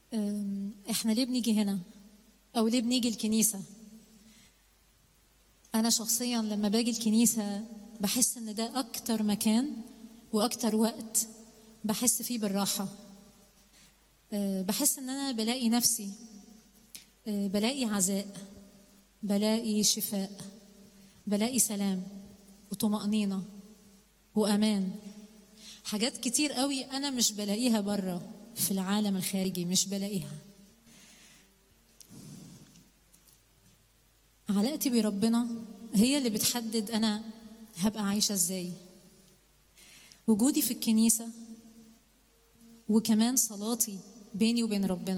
أم، احنا ليه بنيجي هنا او ليه بنيجي الكنيسه انا شخصيا لما باجي الكنيسه بحس ان ده اكتر مكان واكتر وقت بحس فيه بالراحه أه، بحس ان انا بلاقي نفسي أه، بلاقي عزاء بلاقي شفاء بلاقي سلام وطمأنينة وأمان حاجات كتير قوي أنا مش بلاقيها بره في العالم الخارجي مش بلاقيها علاقتي بربنا هي اللي بتحدد أنا هبقى عايشة إزاي وجودي في الكنيسة وكمان صلاتي بيني وبين ربنا